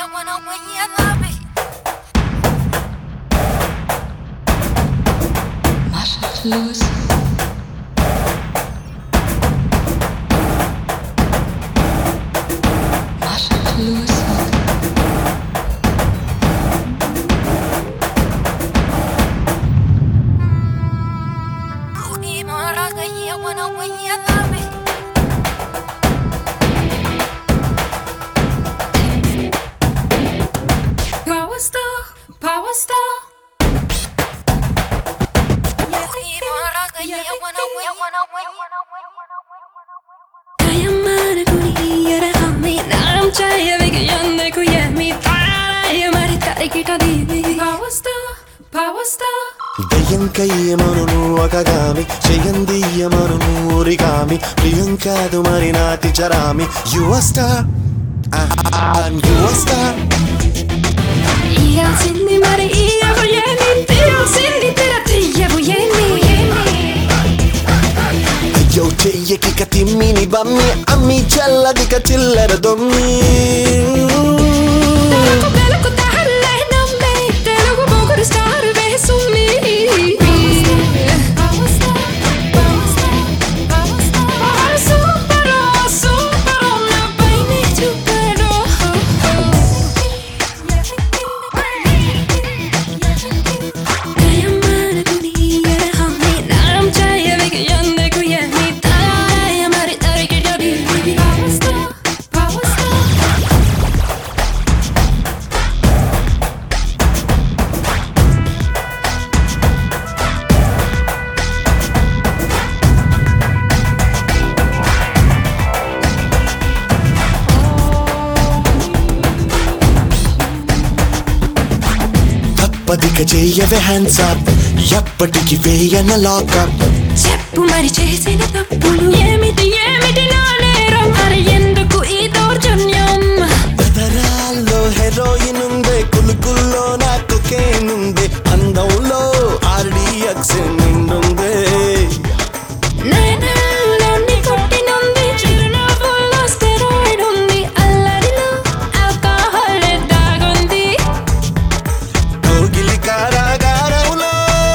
wanna when you love me. Masha Lewis. Masha Lewis. Ni maraga you wanna when you love me. Power star, power star. Ni maraga you wanna when you wanna when you 다양한 군이를 함이 나름 자유에게 연내고 예미 따라의 말이 다르길 더디니 Power star, power star. దయ్యంకయ్యమను నువ్వు ఒకగామి చెయ్యందియ్యమను నువ్వు ఊరిగామి ప్రియంకాదు మరి నాటి చరామి యువస్టార్ యువస్టార్ 이어진 네 말이 이어고 예미 띄어진 네 때라 뒤에고 예미 అయ్యో చెయ్యకిక తిమ్మిని బమ్మి అమ్మి చల్లదిక చిల్లర దొమ్మి తెలుగు తెలుగు తాహల్లే నమ్మే తెలుగు బొగురు స్టార్ వేసుమి Power star, power star, power star. సూపరో సూపరో నా పైన చూపరో 다양한 군이를 함이 나름 자유에게 연내고 예미 따라의 말이 다르길 더디니 Power star, power star. తప్పదిక చెయ్యవే హ్యాండ్స్ అప్ ఎప్పటికి వేయన లాకప్ చెప్పు మరి చేసిన తప్పులు ఏమిటి ఏమిటి నా నేరం మరి ఎందుకు ఈ దౌర్జన్యం బదరాల్లో హెరోయిన్ ఉందే కులుకుల్లో నా కొకేన్ ఉంది అందంలో ఆర్డిఎక్స్ నిండుందే నేనల్లో నీ కొట్టినుంది చిరునవ్వుల్లో స్టెరాయిడ్ ఉంది అల్లరిలో ఆల్కహాల్ దాగుంది కోగిలి కారాగారంలో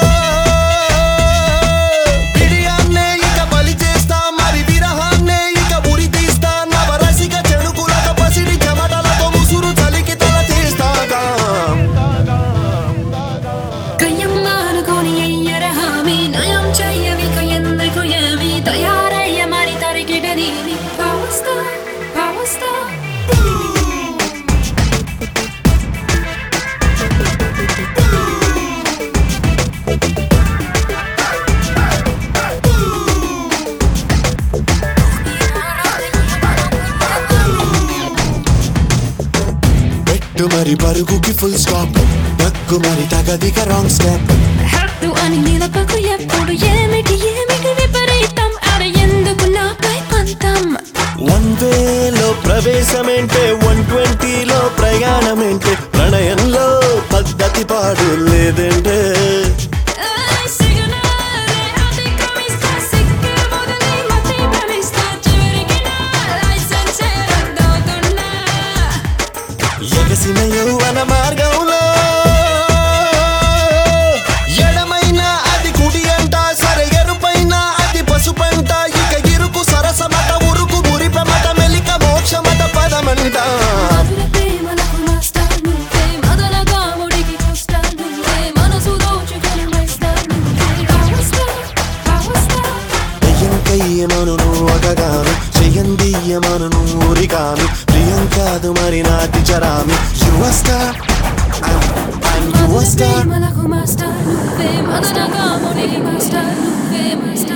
పిడియాన్నే ఇక బలి చేస్తా మరి విరహాన్నే ఇక ఉరి తీస్తా నవరసిక చెడుకులక పసిడి చెమటలతో ముసురు చలికి తల తీస్తాగా కయ్యమ్మానుకొని ఎయ్యర హామీ నయం చెయ్యవిక ఎందుకు ఏమి తయారయ్య మరి తరిగిడని Power star, power star. పెట్టు మరి పరుగుకి ఫుల్ స్టాప్ దక్కు మరి తగదిక రాంగ్ స్టెప్ హద్దు అని నిలపకు ఎప్పుడు ఏమిటి ఏమిటి విపరీతం అర ఎందుకు నాపై పంతం వన్ వేలో ప్రవేశమేంటే వన్ ట్వంటీలో ప్రయాణమేంటే ప్రణయంలో పద్ధతి పాడు లేదంటే ఆయ్ సిగ్నలే అతిక్రమిస్తా సిగ్గు వదిలి మతి భ్రమిస్తా చివరికి నా లైసెన్సే రద్దవుతున్నా ఎగసిన యౌవన మార్గంలో ఎడమైన అది కుడి అంట సరే ఎరుపైన అది పసుపంట ఇక ఇరుకు సరసమట ఉరుకు మురిపమట మెలిక మోక్షమట పదమంట మధుర ప్రేమలకు మాస్టర్ నువ్వే మదన కాముడికి కోస్టర్ నువ్వే మనసు దోచుకొని మైస్టర్ నువ్వే Power star, power star. దయ్యంకయ్యమను నువ్వు ఒకగామి చెయ్యందియ్యమను నువ్వు ఊరిగామి ప్రియంకాదు మరి నాటి చరామి యువస్టార్ మధుర యువస్టార్ ప్రేమలకు మాస్టర్ నువ్వే మదన కాముడికి మాస్టర్ నువ్వే మాస్టర్